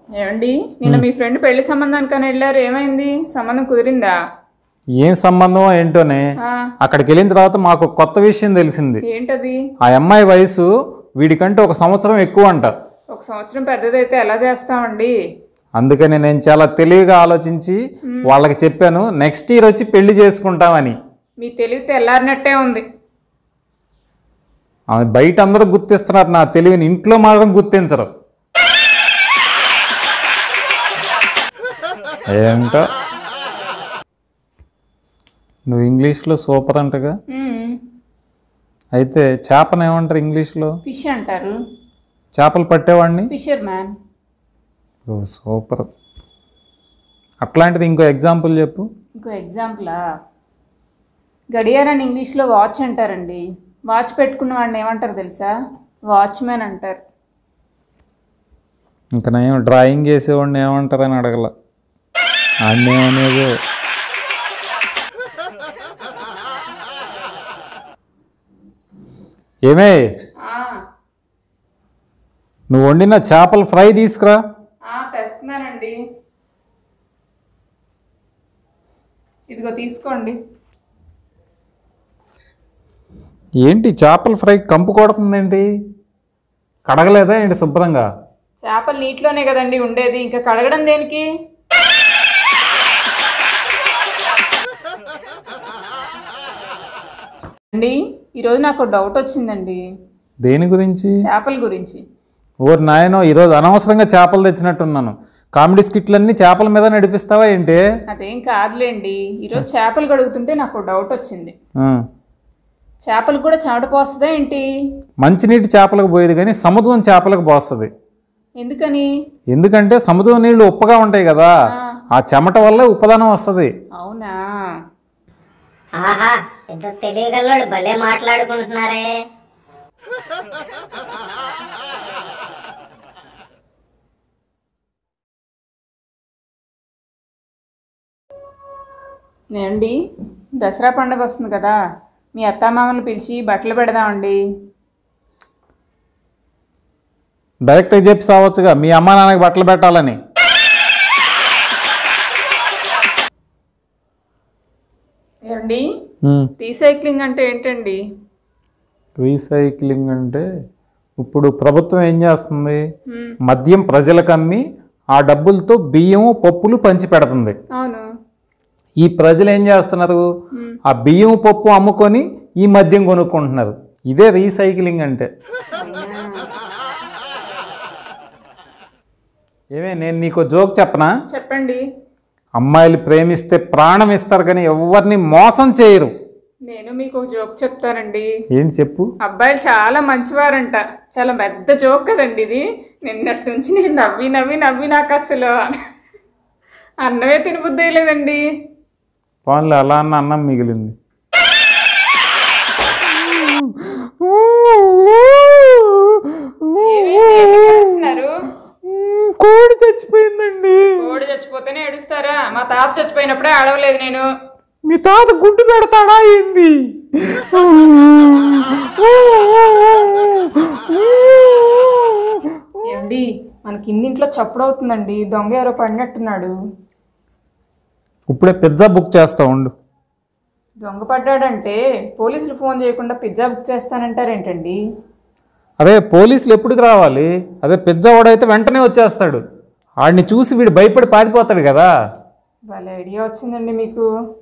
ఏమండి నిన్న మీ ఫ్రెండ్ పెళ్లి సంబంధానికని వెళ్ళారు ఏమైంది సంబంధం కుదిరిందా ఏం సంబంధం ఏంటోనే ఆ, అక్కడికి వెళ్ళిన తర్వాత మాకు కొత్త విషయం తెలిసింది ఏంటది ఆ అమ్మాయి వయసు వీడికంటే ఒక సంవత్సరం ఎక్కువ అంట ఒక సంవత్సరం పెద్దదైతే ఎలా చేస్తామండి అందుకని నేను చాలా తెలివిగా ఆలోచించి వాళ్ళకి చెప్పాను నెక్స్ట్ ఇయర్ వచ్చి పెళ్లి చేసుకుంటామని మీ తెలివి తెల్లారినట్టే ఉంది ఆమె బయట అందరూ గుర్తిస్తున్నారు నా తెలివిని ఇంట్లో మాత్రం గుర్తించరు ఏంటో నువ్వు ఇంగ్లీష్లో సూపర్ అంటగా మ్మ్. అయితే చేపను ఏమంటారు ఇంగ్లీష్లో ఫిష్ అంటారు చేపలు పట్టేవాడిని ఫిషర్ మ్యాన్ ఓ సూపర్ అట్లాంటిది ఇంకో ఎగ్జాంపుల్ చెప్పు ఇంకో ఎగ్జాంపులా గడియారాన్ని ఇంగ్లీష్లో వాచ్ అంటారండి వాచ్ పెట్టుకున్న వాడిని ఏమంటారు తెలుసా వాచ్మెన్ అంటారు ఇంకా నేను డ్రాయింగ్ చేసేవాడిని ఏమంటారని అడగల ఆడేమనేది ఏమే ఆ, నువ్వు వండిన చేపల ఫ్రై తీసుకురా ఆ, తెస్తున్నానండి ఇదిగో తీసుకోండి ఏంటి చేపల ఫ్రై కంపు కొడుతుందేంటి కడగలేదా ఏంటి శుభ్రంగా చేపలు నీటిలోనే కదండి ఉండేది ఇంకా కడగడం దేనికి అండి ఈరోజు నాకు డౌట్ వచ్చిందండి దేని గురించి చేపల గురించి ఓరు నాయనో ఈరోజు అనవసరంగా చేపలు తెచ్చినట్టున్నాను కామెడీ స్కిట్లన్నీ చేపల మీద నడిపిస్తావా ఏంటి అదేం కాదులేండి ఈరోజు చేపలు కడుగుతుంటే నాకు డౌట్ వచ్చింది ఆ. చేపలు కూడా చెమట పోస్తుందా ఏంటి మంచినీటి చేపలకు పోయేది కానీ సముద్రం చేపలకు పోస్తుంది ఎందుకని ఎందుకంటే సముద్రం నీళ్లు ఉప్పగా ఉంటాయి కదా ఆ చెమట వల్ల ఉప్పదనం వస్తుంది అవునా ఆహా పెద్ద తెలియగల్లోడు భలే మాట్లాడుకుంటున్నారే ఏమండి దసరా పండుగ వస్తుంది కదా మీ అత్తామామలు పిలిచి బట్టలు పెడదామండి డైరెక్ట్గా చెప్పి సావచ్చుగా మీ అమ్మా నాన్నకి బట్టలు పెట్టాలని ఏమండి రీసైక్లింగ్ అంటే ఏంటండి రీసైక్లింగ్ అంటే ఇప్పుడు ప్రభుత్వం ఏం చేస్తుంది మ్మ్. మద్యం ప్రజలకు అమ్మి ఆ డబ్బులతో బియ్యం పప్పులు పంచి పెడుతుంది అవును ఈ ప్రజలు ఏం చేస్తున్నారు ఆ బియ్యం పప్పు అమ్ముకొని ఈ మద్యం కొనుక్కుంటున్నారు ఇదే రీసైక్లింగ్ అంటే ఏమే నేను నీకు జోక్ చెప్పనా చెప్పండి అమ్మాయిలు ప్రేమిస్తే ప్రాణం ఇస్తారు కానీ ఎవరిని మోసం చేయరు నేను మీకు ఒక జోక్ చెప్తానండి ఏంటి చెప్పు అబ్బాయిలు చాలా మంచివారంట చాలా పెద్ద జోక్ కదండి ఇది నిన్నటి నుంచి నేను నవ్వి నవ్వి నవ్వి నాకు అసలు అన్నమే తినబుద్ధి లేదండి పోన్లే అలా అన్న అన్నం మిగిలింది ఏడుస్తున్నారు కోడి చచ్చిపోయిందండి కోడి చచ్చిపోతేనే ఏడుస్తారా మా తాత చచ్చిపోయినప్పుడే ఆడవలేదు నేను మీ తాత గుడ్డు పెడతాడా ఏంది ఏమండి మన కిందింట్లో చప్పుడు అవుతుందండి దొంగ ఎవరో పడినట్టున్నాడు ఇప్పుడే పిజ్జా బుక్ చేస్తా ఉండు దొంగ పడ్డాడంటే పోలీసులు ఫోన్ చేయకుండా పిజ్జా బుక్ చేస్తానంటారేంటండి అదే పోలీసులు ఎప్పటికి రావాలి అదే పిజ్జా వాడైతే వెంటనే వచ్చేస్తాడు ఆడిని చూసి వీడు భయపడి పారిపోతాడు కదా వాళ్ళ ఐడియా వచ్చిందండి మీకు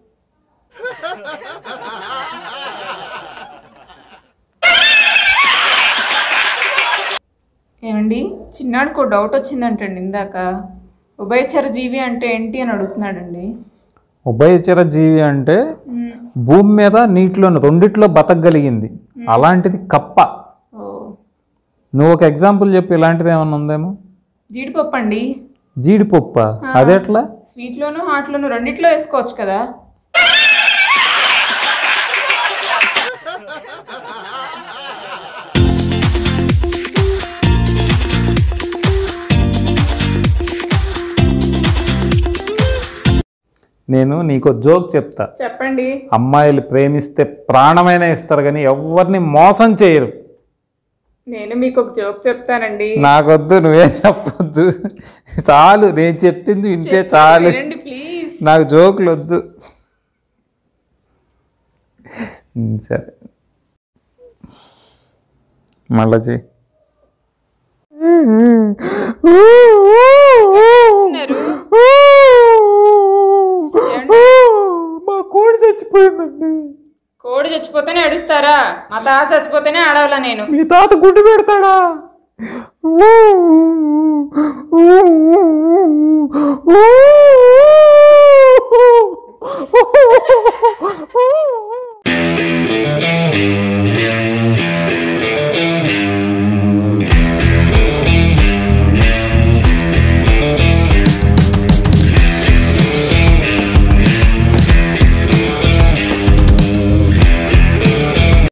ఏమండి చిన్నాడికి ఒక డౌట్ వచ్చిందంటండి ఇందాక ఉభయచర జీవి అంటే ఏంటి అని అడుగుతున్నాడండి ఉభయచర జీవి అంటే భూమి మీద నీటిలో రెండిట్లో బతకగలిగింది అలాంటిది కప్ప ఓ నువ్వు ఒక ఎగ్జాంపుల్ చెప్పి ఇలాంటిది ఏమన్నా ఉందేమో జీడిపప్పు అండి జీడిపప్ప అదెట్లా స్వీట్లోను హాట్లోను రెండిట్లో వేసుకోవచ్చు కదా నేను నీకు జోక్ చెప్తా చెప్పండి అమ్మాయిలు ప్రేమిస్తే ప్రాణమైనా ఇస్తారు కానీ ఎవరిని మోసం చేయరు నేను మీకు ఒక జోక్ చెప్తానండి నాకొద్దు నువ్వేం చెప్పొద్దు చాలు నేను చెప్పింది వింటే చాలు వినండి ప్లీజ్ నాకు జోకులు వద్దు ఉమ్, సరే మళ్ళా చెయ్యి చేస్తున్నారు? మా కోడి చచ్చిపోయిందండి కోడి చచ్చిపోతేనే ఏడుస్తారా మా తాత చచ్చిపోతేనే ఆడవాలా నేను మీ తాత గుడ్డు పెడతాడా